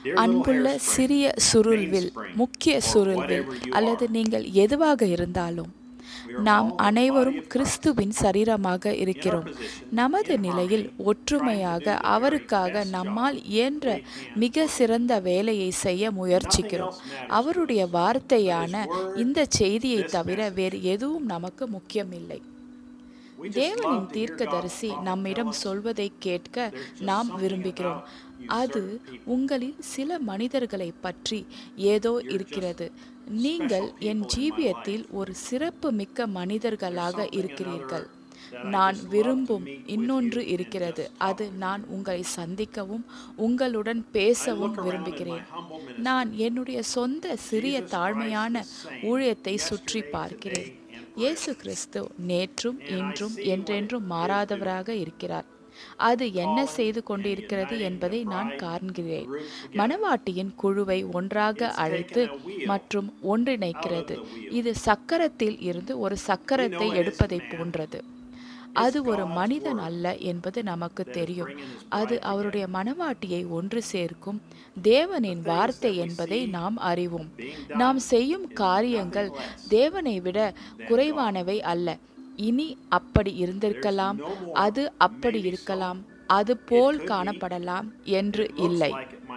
அன்புள்ள சிறிய சுருள்வில் முக்கிய சுருள்வில் அல்லது நீங்கள் எதுவாக இருந்தாலும் நாம் அனைவரும் கிறிஸ்துவின் சரீரமாக இருக்கிறோம் நமது நிலையில் ஒற்றுமையாக அவருக்காக நம்மால் இயன்ற மிக சிறந்த வேலையை செய்ய முயற்சிக்கிறோம் அவருடைய வார்த்தையான இந்த செய்தியை தவிர வேறு எதுவும் நமக்கு முக்கியமில்லை தேவனின் தீர்க்கதரிசி நம்மிடம் சொல்வதை கேட்க நாம் விரும்புகிறோம் அது உங்களில் சில மனிதர்களை பற்றி ஏதோ இருக்கிறது நீங்கள் என் ஜீவியத்தில் ஒரு சிறப்பு மிக்க மனிதர்களாக இருக்கிறீர்கள் நான் விரும்பும் இன்னொன்று இருக்கிறது அது நான் உங்களை சந்திக்கவும் உங்களுடன் பேசவும் விரும்புகிறேன் நான் என்னுடைய சொந்த சிறிய தாழ்மையான ஊழியத்தை சுற்றி பார்க்கிறேன் இயேசு கிறிஸ்து நேற்றும் இன்றும் என்றென்றும் மாறாதவராக இருக்கிறார் அது என்ன செய்து கொண்டிருக்கிறது என்பதை நான் காண்கிறேன் மணவாட்டியின் குழுவை ஒன்றாக அழைத்து மற்றும் ஒன்றிணைக்கிறது இது சக்கரத்தில் இருந்து ஒரு சக்கரத்தை எடுப்பதை போன்றது அது ஒரு மனிதன் அல்ல என்பது நமக்கு தெரியும் அது அவருடைய மனவாட்டியை ஒன்று சேர்க்கும் தேவனின் வார்த்தை என்பதை நாம் அறிவோம் நாம் செய்யும் காரியங்கள் தேவனை விட குறைவானவை அல்ல இனி அப்படி இருந்திருக்கலாம் அது அப்படி இருக்கலாம் அது போல் காணப்படலாம் என்று இல்லை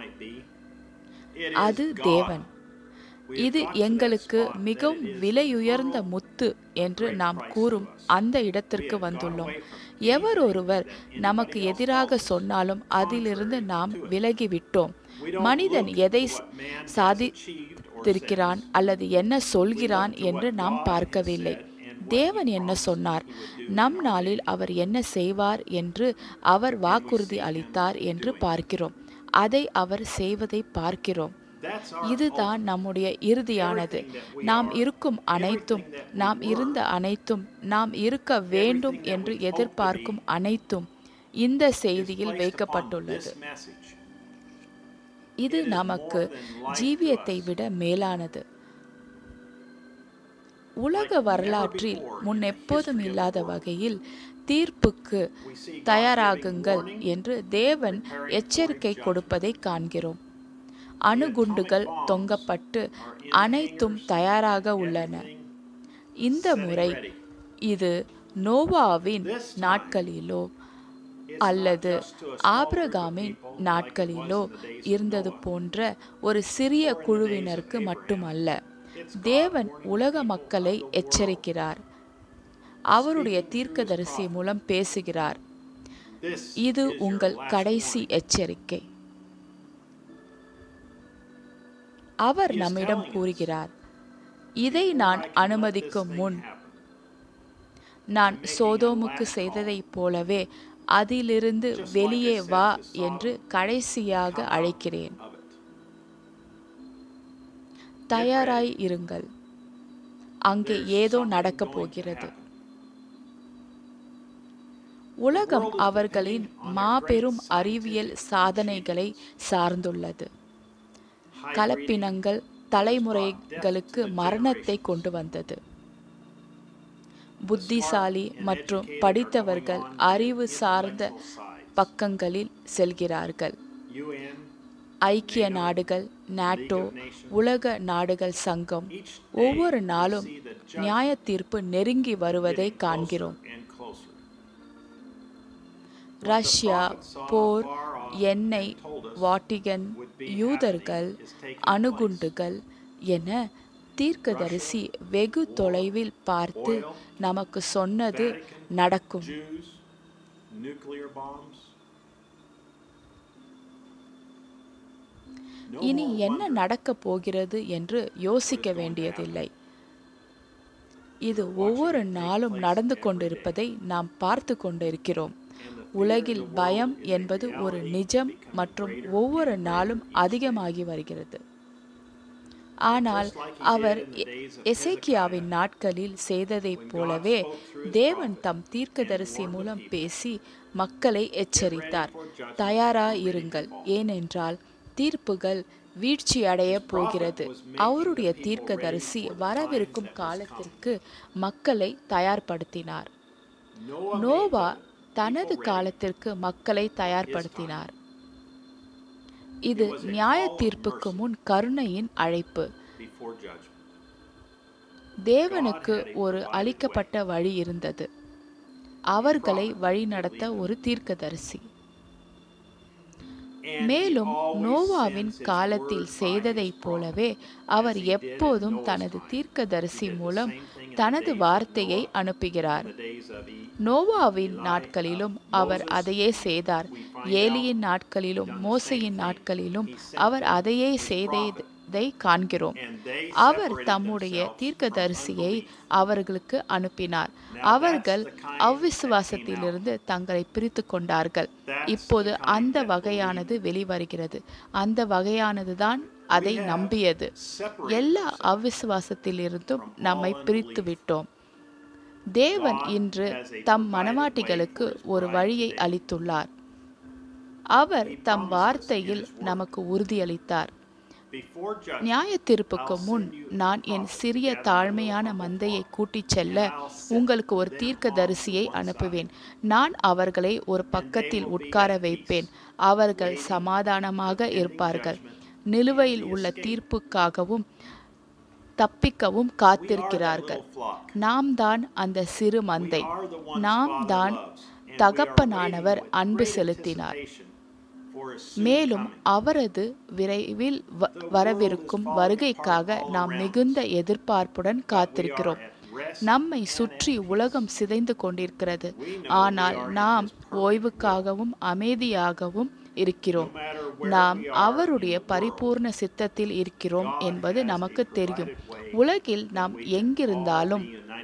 அது தேவன் இது எங்களுக்கு மிகவும் விலையுயர்ந்த முத்து என்று நாம் கூறும் அந்த இடத்திற்கு வந்துள்ளோம் எவர் ஒருவர் நமக்கு எதிராக சொன்னாலும் அதிலிருந்து நாம் விலகிவிட்டோம் மனிதன் எதை சாதித்திருக்கிறான் அல்லது என்ன சொல்கிறான் என்று நாம் பார்க்கவில்லை தேவன் என்ன சொன்னார் நம் நாளில் அவர் என்ன செய்வார் என்று அவர் வாக்குறுதி அளித்தார் என்று பார்க்கிறோம் அதை அவர் செய்வதை பார்க்கிறோம் இதுதான் நம்முடைய இறுதியானது நாம் இருக்கும் அனைத்தும் நாம் இருந்த அனைத்தும் நாம் இருக்க வேண்டும் என்று எதிர்பார்க்கும் அனைத்தும் இந்த செய்தியில் வைக்கப்பட்டுள்ளது இது நமக்கு ஜீவியத்தை விட மேலானது உலக வரலாற்றில் முன்னெப்போதும் இல்லாத வகையில் தீர்ப்புக்கு தயாராகுங்கள் என்று தேவன் எச்சரிக்கை கொடுப்பதை காண்கிறோம் அணுகுண்டுகள் தொங்கப்பட்டு அனைத்தும் தயாராக உள்ளன இந்த முறை இது நோவாவின் நாட்களிலோ அல்லது ஆபிரகாமின் நாட்களிலோ இருந்தது போன்ற ஒரு சிறிய குழுவினருக்கு மட்டுமல்ல தேவன் உலக மக்களை எச்சரிக்கிறார் அவருடைய தீர்க்கதரிசி மூலம் பேசுகிறார் இது உங்கள் கடைசி எச்சரிக்கை அவர் நம்மிடம் கூறுகிறார் இதை நான் அனுமதிக்கும் முன் நான் சோதோமுக்கு செய்ததைப் போலவே அதிலிருந்து வெளியே வா என்று கடைசியாக அழைக்கிறேன் தயாராய் இருங்கள் அங்கே ஏதோ நடக்கப் போகிறது உலகம் அவர்களின் மாபெரும் அறிவியல் சாதனைகளை சார்ந்துள்ளது கலப்பினங்கள் தலைமுறைகளுக்கு மரணத்தை கொண்டு வந்தது புத்திசாலி மற்றும் படித்தவர்கள் அறிவு சார்ந்த பக்கங்களில் செல்கிறார்கள் ஐக்கிய நாடுகள் நாட்டோ உலக நாடுகள் சங்கம் ஒவ்வொரு நாளும் நியாய தீர்ப்பு நெருங்கி வருவதை காண்கிறோம் ரஷ்யா போர் எண்ணெய் வாட்டிகன் யூதர்கள் அணுகுண்டுகள் என தீர்க்கதரிசி வெகு தொலைவில் பார்த்து நமக்கு சொன்னது நடக்கும் இனி என்ன நடக்கப் போகிறது என்று யோசிக்க வேண்டியதில்லை இது ஒவ்வொரு நாளும் நடந்து கொண்டிருப்பதை நாம் பார்த்து கொண்டிருக்கிறோம் உலகில் பயம் என்பது ஒரு நிஜம் மற்றும் ஒவ்வொரு நாளும் அதிகமாகி வருகிறது ஆனால் அவர் எசேக்கியாவின் நாட்களில் செய்ததைப் போலவே தேவன் தம் தீர்க்கதரிசி மூலம் பேசி மக்களை எச்சரித்தார் தயாராயிருங்கள் ஏனென்றால் தீர்ப்புகள் வீழ்ச்சி அடைய போகிறது அவருடைய தீர்க்கதரிசி வரவிருக்கும் காலத்திற்கு மக்களை தயார்படுத்தினார் நோவா தனது காலத்திற்கு மக்களை தயார்படுத்தினார் இது நியாய தீர்ப்புக்கு முன் கருணையின் அழைப்பு before judgment. தேவனுக்கு ஒரு அளிக்கப்பட்ட வழி இருந்தது அவர்களை வழிநடத்த ஒரு தீர்க்கதரிசி And மேலும் he always நோவாவின் sends his காலத்தில் word by செய்ததைப் his போலவே அவர் As he did in எப்போதும் Noah's தனது time. தீர்க்கதரிசி He did the மூலம் same thing in the தனது days of வார்த்தையை Noah, அனுப்புகிறார் in the days of E- நோவாவின் Eli, நாட்களிலும் uh, அவர் Moses, அதையே செய்தார் we find ஏலியின் out நாட்களிலும் he done the மோசையின் same thing. நாட்களிலும் He sent அவர் அதையே his செய்ததை காண்கிறோம் and they அவர் separated தம்முடைய themselves from தீர்க்கதரிசியை unbelief. அவர்களுக்கு அனுப்பினார் Now அவர்கள் that's the kind அவ்விசுவாசத்திலிருந்து தங்களை பிரித்து கொண்டார்கள் That's இப்போது the kind அந்த that வகையானது வெளிவருகிறது அந்த வகையானதுதான் அதை We have நம்பியது separated எல்லா ourselves அவ்விசுவாசத்திலிருந்தும் from நம்மை all பிரித்து unbelief. விட்டோம் தேவன் God இன்று has a them provided மனவாட்டிகளுக்கு way for his ஒரு bride வழியை today. அளித்துள்ளார் அவர் He them promised us in வார்த்தையில் his word. நமக்கு உறுதியளித்தார் Before judgment, நியாய தீர்ப்புக்கு I'll முன் send you நான் a என் prophet சிறிய as my தாழ்மையான little மந்தையை flock. கூட்டிச் செல்ல And I'll set உங்களுக்கு ஒரு them தீர்க்கதரிசியை off to one அனுப்புவேன் நான் அவர்களை ஒரு பக்கத்தில் will be உட்கார at வைப்பேன் peace, அவர்கள் waiting சமாதானமாக for pending இருப்பார்கள் judgment நிலுவையில் and the உள்ள escape. தீர்ப்புக்காகவும் தப்பிக்கவும் We are that காத்திருக்கிறார்கள் little flock. நாம் தான் அந்த சிறு We மந்தை are the ones நாம் Father தான் loves, and we are தகப்பனானவர் waiting with அன்பு great செலுத்தினார் anticipation for his soon மேலும் coming. அவரது விரைவில் வ- வரவிருக்கும் வருகைக்காக நாம் மிகுந்த எதிர்பார்ப்புடன் காத்திருக்கிறோம் நம்மை சுற்றி உலகம் சிதைந்து கொண்டிருக்கிறது ஆனால் நாம் ஓய்வுக்காகவும் அமைதியாகவும் இருக்கிறோம் நாம் அவருடைய பரிபூர்ண சித்தத்தில் இருக்கிறோம் என்பது நமக்கு தெரியும் உலகில் நாம் எங்கிருந்தாலும்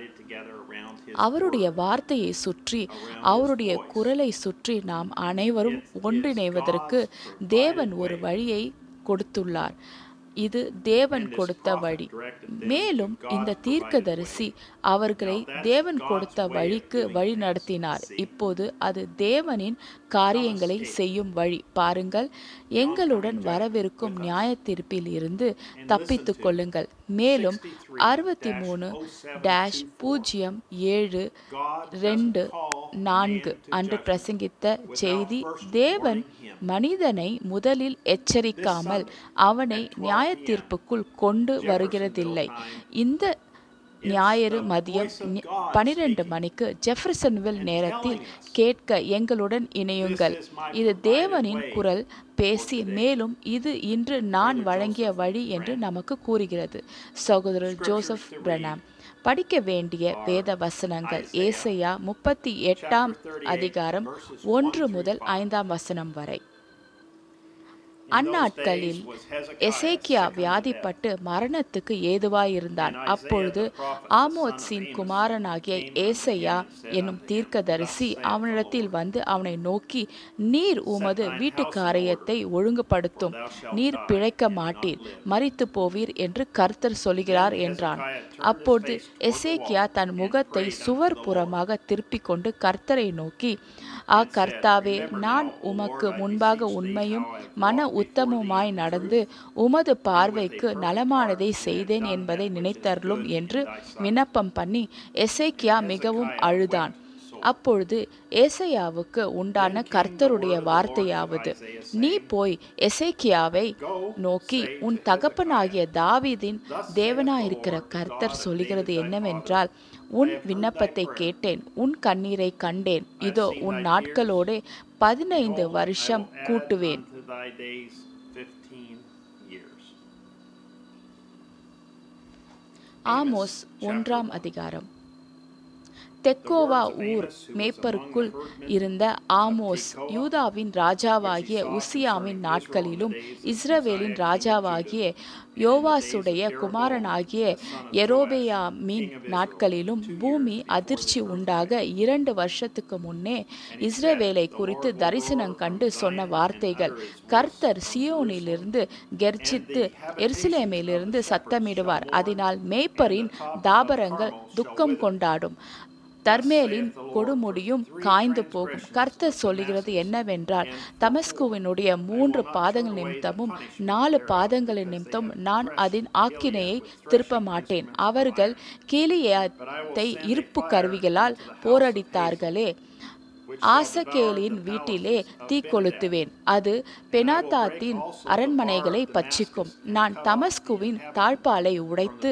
அவருடைய வார்த்தையை சுற்றி அவருடைய குரலை சுற்றி நாம் அனைவரும் ஒன்றிணைவதற்கு தேவன் ஒரு வழியை கொடுத்துள்ளார் இது தேவன் கொடுத்த வழி மேலும் இந்த தீர்க்கதரிசி அவர்களை தேவன் கொடுத்த வழிக்கு வழி நடத்தினார் இப்போது அது தேவனின் காரியங்களை செய்யும் வழி பாருங்கள் எங்களுடன் வரவிருக்கும் நியாய தீர்ப்பில் இருந்து தப்பித்துக் கொள்ளுங்கள் மேலும் அறுபத்தி மூணு டேஷ் பூஜ்ஜியம் ஏழு ரெண்டு நான்கு அன்று பிரசங்கித்த செய்தி தேவன் மனிதனை முதலில் எச்சரிக்காமல் அவனை நியாய தீர்ப்புக்குள் கொண்டு வருகிறதில்லை இந்த ஞாயிறு மதியம் பனிரெண்டு மணிக்கு ஜெஃபர்சன்வில் நேரத்தில் கேட்க எங்களுடன் இணையுங்கள் இது தேவனின் குரல் பேசி மேலும் இது இன்று நான் வழங்கிய வழி என்று நமக்கு கூறுகிறது சகோதரர் ஜோசப் பிரணாம் படிக்க வேண்டிய வேத வசனங்கள் ஏசையா முப்பத்தி எட்டாம் அதிகாரம் ஒன்று முதல் ஐந்தாம் வசனம் வரை அந்நாட்களில் எசேக்கியா வியாதிப்பட்டு மரணத்துக்கு ஏதுவாயிருந்தான் அப்பொழுது ஆமோத்ஸின் குமாரனாகிய ஏசையா என்னும் தீர்க்கதரிசி அவனிடத்தில் வந்து அவனை நோக்கி நீர் உமது வீட்டு காரியத்தை ஒழுங்குபடுத்தும் நீர் பிழைக்க மாட்டீர் மறித்து போவீர் என்று கர்த்தர் சொல்கிறார் என்றான் அப்பொழுது எசேக்கியா தன் முகத்தை சுவர் புறமாக திருப்பிக் கொண்டு கர்த்தரை நோக்கி ஆ கர்த்தாவே நான் உமக்கு முன்பாக உண்மையும் மன உத்தமுமாய் நடந்து உமது பார்வைக்கு நலமானதை செய்தேன் என்பதை நினைத்தருளும் என்று விண்ணப்பம் பண்ணி எசேக்கியா மிகவும் அழுதான் அப்பொழுது ஏசையாவுக்கு உண்டான கர்த்தருடைய வார்த்தையாவது நீ போய் எசேக்கியாவை நோக்கி உன் தகப்பனாகிய தாவீதின் தேவனாயிருக்கிற கர்த்தர் சொல்கிறது என்னவென்றால் உன் விண்ணப்பத்தை கேட்டேன் உன் கண்ணீரை கண்டேன் இதோ உன் நாட்களோடு பதினைந்து வருஷம் கூட்டுவேன் ஆமோஸ் ஒன்றாம் அதிகாரம் தெக்கோவா ஊர் மேப்பருக்குள் இருந்த ஆமோஸ் யூதாவின் ராஜாவாகிய உசியாவின் நாட்களிலும் இஸ்ரவேலின் ராஜாவாகிய யோவாசுடைய குமாரனாகிய எரோபேயாமின் நாட்களிலும் பூமி அதிர்ச்சி உண்டாக இரண்டு வருஷத்துக்கு முன்னே இஸ்ரவேலை குறித்து தரிசனம் கண்டு சொன்ன வார்த்தைகள் கர்த்தர் சியோனிலிருந்து கெர்ச்சித்து எருசலேமிலிருந்து சத்தமிடுவார் அதனால் மேய்ப்பரின் தாபரங்கள் துக்கம் கொண்டாடும் தர்மேலின் கொடுமுடியும் காய்ந்து போகும் கர்த்தர் சொல்லுகிறது என்னவென்றால் தமஸ்குவினுடைய மூன்று பாதங்கள் நிமித்தமும் நாலு பாதங்களின் நிமித்தம் நான் அதன் ஆக்கினையை திருப்ப மாட்டேன் அவர்கள் கீழியத்தை இருப்பு கருவிகளால் போரடித்தார்களே ஆசகேலின் வீட்டிலே தீ கொளுத்துவேன் அது பெனாதாத்தின் அரண்மனைகளை பட்சிக்கும் நான் தமஸ்குவின் தாழ்பாலை உடைத்து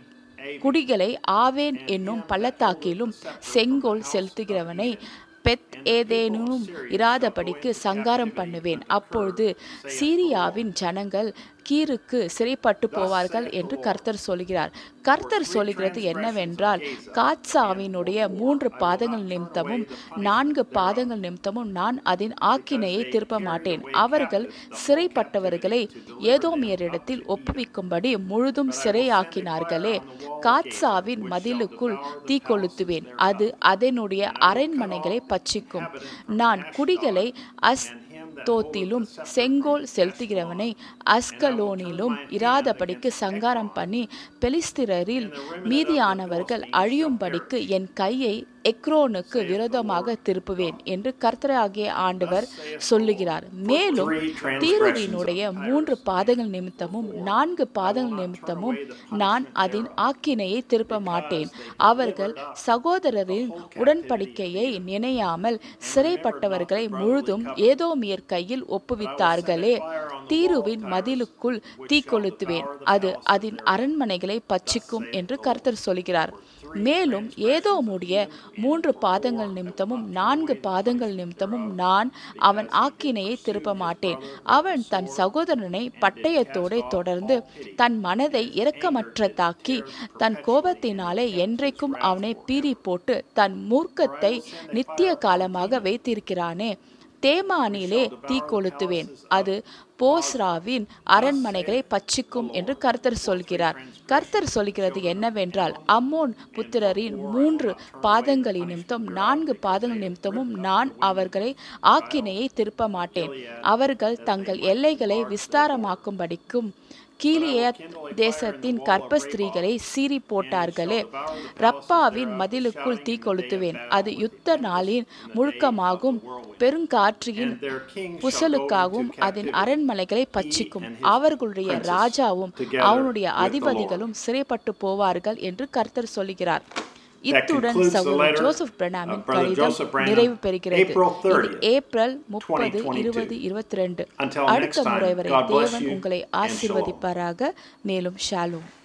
குடிகளை ஆவேன் என்னும் பள்ளத்தாக்கிலும் செங்கோல் செலுத்துகிறவனை பெத் ஏதேனும் இராதபடிக்கு சங்காரம் பண்ணுவேன் அப்பொழுது சீரியாவின் ஜனங்கள் கீருக்கு சிறைப்பட்டு போவார்கள் என்று கர்த்தர் சொல்கிறார் கர்த்தர் சொல்கிறது என்னவென்றால் காத்சாவினுடைய மூன்று பாதங்கள் நிமித்தமும் நான்கு பாதங்கள் நிமித்தமும் நான் அதன் ஆக்கினையை திருப்ப மாட்டேன் அவர்கள் சிறைப்பட்டவர்களை ஏதோமியரிடத்தில் ஒப்புவிக்கும்படி முழுதும் சிறையாக்கினார்களே காத்சாவின் மதிலுக்குள் தீ கொளுத்துவேன் அது அதனுடைய அரண்மனைகளை பட்சிக்கும் நான் குடிகளை அஸ் தோத்திலும் செங்கோல் செலுத்துகிறவனை அஸ்கலோனிலும் இராதபடிக்கு சங்காரம் பண்ணி பெலிஸ்திரரில் மீதியானவர்கள் அழியும்படிக்கு என் கையை எக்ரோனுக்கு விரோதமாக திருப்புவேன் என்று கர்த்தராகிய ஆண்டவர் சொல்லுகிறார் மேலும் தீருவினுடைய மூன்று பாதங்கள் நிமித்தமும் நான்கு பாதங்கள் நிமித்தமும் நான் அதன் ஆக்கினையை திருப்ப மாட்டேன் அவர்கள் சகோதரரின் உடன்படிக்கையை நினையாமல் சிறைப்பட்டவர்களை முழுதும் ஏதோமியர் கையில் ஒப்புவித்தார்களே தீருவின் மதிலுக்குள் தீ கொளுத்துவேன் அது அதன் அரண்மனைகளை பட்சிக்கும் என்று கர்த்தர் சொல்கிறார் மேலும் ஏதோ முடிய மூன்று பாதங்கள் நிமித்தமும் நான்கு பாதங்கள் நிமித்தமும் நான் அவன் ஆக்கினையை திருப்ப மாட்டேன் அவன் தன் சகோதரனை பட்டயத்தோடு தொடர்ந்து தன் மனதை இரக்கமற்றதாக்கி தன் கோபத்தினாலே என்றைக்கும் அவனை பீறி போட்டு தன் மூர்க்கத்தை நித்திய காலமாக வைத்திருக்கிறானே தேமானிலே தீ கொளுத்துவேன் அது போஸ்ராவின் அரண்மனைகளை பட்சிக்கும் என்று கர்த்தர் சொல்கிறார் கர்த்தர் சொல்கிறது என்னவென்றால் அம்மோன் புத்திரரின் மூன்று பாதங்களின் நிமித்தம் நான்கு பாதங்கள் நிமித்தமும் நான் அவர்களை ஆக்கினையை திருப்ப மாட்டேன் அவர்கள் தங்கள் எல்லைகளை விஸ்தாரமாக்கும்படிக்கும் கீழிய தேசத்தின் கற்ப ஸ்திரீகளை சீறி போட்டார்களே ரப்பாவின் மதிலுக்குள் தீ கொளுத்துவேன் அது யுத்த நாளின் முழுக்கமாகும் பெருங்காற்றியின் புசலுக்காகவும் அதன் அரண்மனைகளை பட்சிக்கும் அவர்களுடைய ராஜாவும் அவனுடைய அதிபதிகளும் சிறைப்பட்டு போவார்கள் என்று கர்த்தர் சொல்கிறார் இத்துடன் சகோதரர் ஜோசப் பிரணாமின் கடிதம் நிறைவு பெறுகிறது இது ஏப்ரல் முப்பது இருபது இருபத்தி ரெண்டு அடுத்த முறை வரை தேவன் உங்களை ஆசீர்வதிப்பாராக மேலும் ஷாலும்